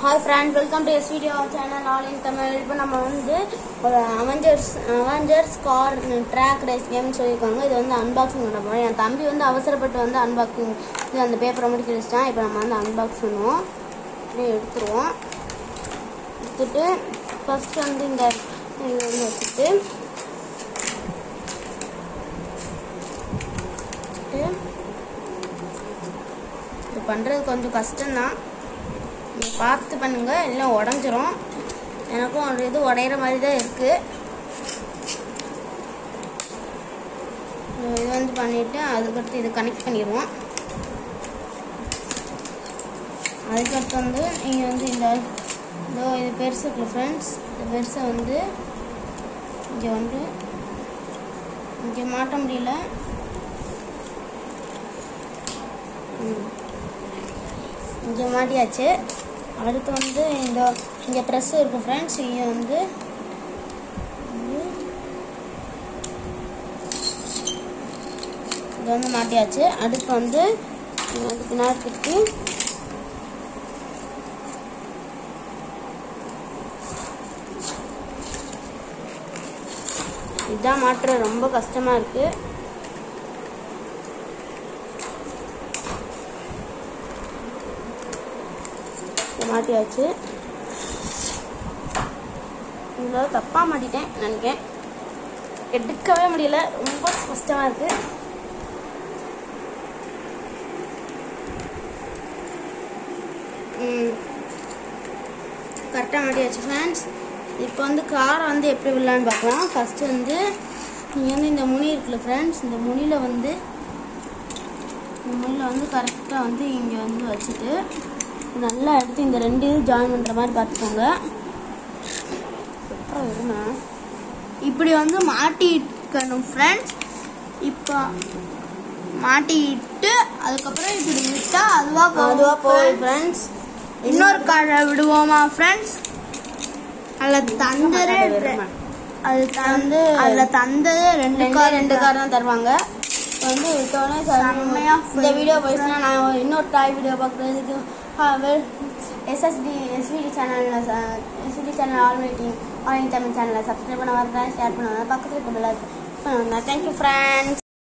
Hi friend welcome to S video channel all in Tamil இப்போ நம்ம வந்து ஒரு Avengers Avengers car track race கேம்னு சொல்லியிருக்காங்க இது வந்து அன்பாக்சிங் பண்ண போகிறோம் என் தம்பி வந்து அவசரப்பட்டு வந்து அன்பாக்சிங் இது அந்த பேப்பரை மட்டும் கிழிச்சிட்டான் இப்போ நம்ம வந்து அன்பாக்ஸ் பண்ணுவோம் அப்படியே எடுத்துருவோம் எடுத்துட்டு ஃபர்ஸ்ட் வந்து இந்த இது வந்து வச்சுட்டு வச்சுட்டு, இது பண்ணுறது கொஞ்சம் கஷ்டம்தான் நீங்கள் பார்த்து பண்ணுங்க இல்லை உடஞ்சிரும் எனக்கும் ஒரு இது உடையிற மாதிரி தான் இருக்குது இது வந்து பண்ணிவிட்டு அதுக்கடுத்து இது கனெக்ட் பண்ணிடுவோம் அதுக்கடுத்து வந்து நீங்கள் வந்து இந்த இதோ இது பெருசு இருக்குல்ல ஃப்ரெண்ட்ஸ் இந்த பெருசை வந்து இங்கே வந்து இங்கே மாட்ட முடியல ம். இங்கே மாட்டியாச்சு அடுத்து வந்து இந்த இங்கே ப்ரெஸ் இருக்கும் ஃப்ரெண்ட்ஸ் இங்கே வந்து இது வந்து மாட்டியாச்சு அடுத்து வந்து இங்கே வந்து பின்னாடி திருப்பி இதான் மாட்டுற ரொம்ப கஷ்டமாக இருக்குது இதை மாட்டியாச்சு இதில் தப்பாக மாட்டிட்டேன் நினைக்கிறேன் எடுக்கவே முடியல ரொம்ப கஷ்டமாக இருக்கு கரெக்டாக மாட்டியாச்சு ஃப்ரெண்ட்ஸ் இப்போ வந்து காரை வந்து எப்படி விடலான்னு பார்க்கலாம் ஃபஸ்ட்டு வந்து நீங்கள் வந்து இந்த முனி இருக்குல்ல ஃப்ரெண்ட்ஸ் இந்த முனியில் வந்து இந்த முனியில் வந்து கரெக்டாக வந்து இங்கே வந்து வச்சுட்டு நல்லா எடுத்து இந்த ரெண்டு இது ஜாயின் பண்ணுற மாதிரி பார்த்துக்கோங்க அப்புறம் இருங்க இப்படி வந்து மாட்டிக்கணும் ஃப்ரெண்ட்ஸ் இப்போ மாட்டிட்டு அதுக்கப்புறம் இப்படி விட்டா அதுவா அதுவா போகுது ஃப்ரெண்ட்ஸ் இன்னொரு காரை விடுவோமா ஃப்ரெண்ட்ஸ் அதில் தந்தரே அது தந்து அதில் தந்தது ரெண்டு கார் ரெண்டு கார் தான் தருவாங்க இப்போ வந்து விட்டோன்னே செம்மையா இந்த வீடியோ போயிடுச்சுன்னா நான் இன்னொரு டாய் வீடியோ பார்க்குறதுக்கு எஸ்எஸ்டி எஸ்விடி சேனலில் SVD channel all meeting online Tamil சேனலில் சப்ஸ்கிரைப் பண்ண வரேன் ஷேர் பண்ண வரேன் பக்கத்தில் இருக்க பெல் தேங்க்யூ ஃப்ரெண்ட்ஸ்